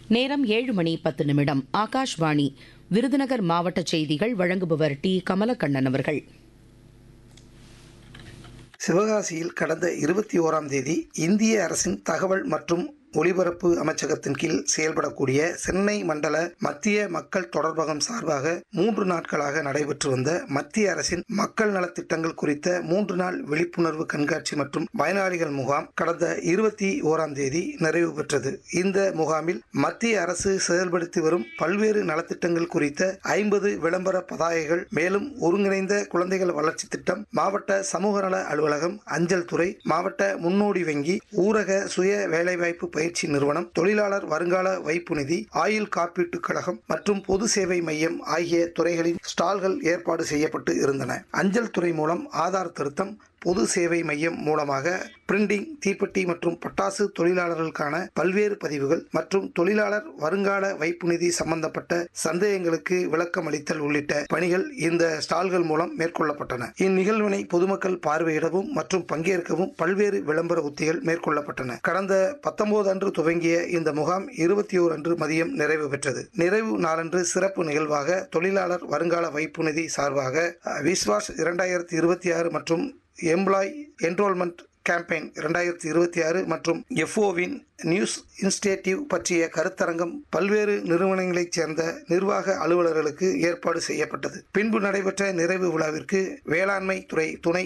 நேரம் ஏழு மணி பத்து நிமிடம் ஆகாஷ்வாணி விருதுநகர் மாவட்ட செய்திகள் வழங்குபவர் டி கமலக்கண்ணன் அவர்கள் சிவகாசியில் கடந்த இருபத்தி ஓராம் தேதி இந்திய அரசின் தகவல் மற்றும் ஒலிபரப்பு அமைச்சகத்தின் கீழ் செயல்படக்கூடிய சென்னை மண்டல மத்திய மக்கள் தொடர்பகம் சார்பாக மூன்று நாட்களாக நடைபெற்று வந்த மத்திய அரசின் மக்கள் நலத்திட்டங்கள் குறித்த மூன்று நாள் விழிப்புணர்வு கண்காட்சி மற்றும் பயனாளிகள் முகாம் கடந்த இருபத்தி ஓராம் தேதி நிறைவு பெற்றது இந்த முகாமில் மத்திய அரசு செயல்படுத்தி வரும் பல்வேறு நலத்திட்டங்கள் குறித்த ஐம்பது விளம்பர பதாகைகள் மேலும் ஒருங்கிணைந்த குழந்தைகள் வளர்ச்சி திட்டம் மாவட்ட சமூக நல அலுவலகம் அஞ்சல் துறை மாவட்ட முன்னோடி வங்கி ஊரக சுய வேலைவாய்ப்பு பயிற்சி நிறுவனம் தொழிலாளர் வருங்கால வைப்பு நிதி ஆயுள் காப்பீட்டுக் கழகம் மற்றும் பொது சேவை மையம் ஆகிய துறைகளின் ஸ்டால்கள் ஏற்பாடு செய்யப்பட்டு இருந்தன அஞ்சல் துறை மூலம் ஆதார் திருத்தம் பொது சேவை மையம் மூலமாக பிரிண்டிங் தீப்பெட்டி மற்றும் பட்டாசு தொழிலாளர்களுக்கான பல்வேறு பதிவுகள் மற்றும் தொழிலாளர் வருங்கால வைப்பு நிதி சம்பந்தப்பட்ட சந்தேகங்களுக்கு விளக்கம் அளித்தல் உள்ளிட்ட பணிகள் இந்த ஸ்டால்கள் மூலம் மேற்கொள்ளப்பட்டன இந்நிகழ்வினை பொதுமக்கள் பார்வையிடவும் மற்றும் பங்கேற்கவும் பல்வேறு விளம்பர உத்திகள் மேற்கொள்ளப்பட்டன கடந்த பத்தொன்பது அன்று துவங்கிய இந்த முகாம் இருபத்தி ஓர் அன்று மதியம் நிறைவு பெற்றது நிறைவு நாளன்று சிறப்பு நிகழ்வாக தொழிலாளர் வருங்கால வைப்பு நிதி சார்பாக விஸ்வாஸ் இரண்டாயிரத்தி இருபத்தி ஆறு மற்றும் எம்ப்ளாய் என்ரோல்மெண்ட் கேம்பெயின் இரண்டாயிரத்தி இருபத்தி ஆறு மற்றும் எஃப்ஓவின் நியூஸ் இன்ஸ்டேட்டிவ் பற்றிய கருத்தரங்கம் பல்வேறு நிறுவனங்களைச் சேர்ந்த நிர்வாக அலுவலர்களுக்கு ஏற்பாடு செய்யப்பட்டது பின்பு நடைபெற்ற நிறைவு விழாவிற்கு வேளாண்மை துறை துணை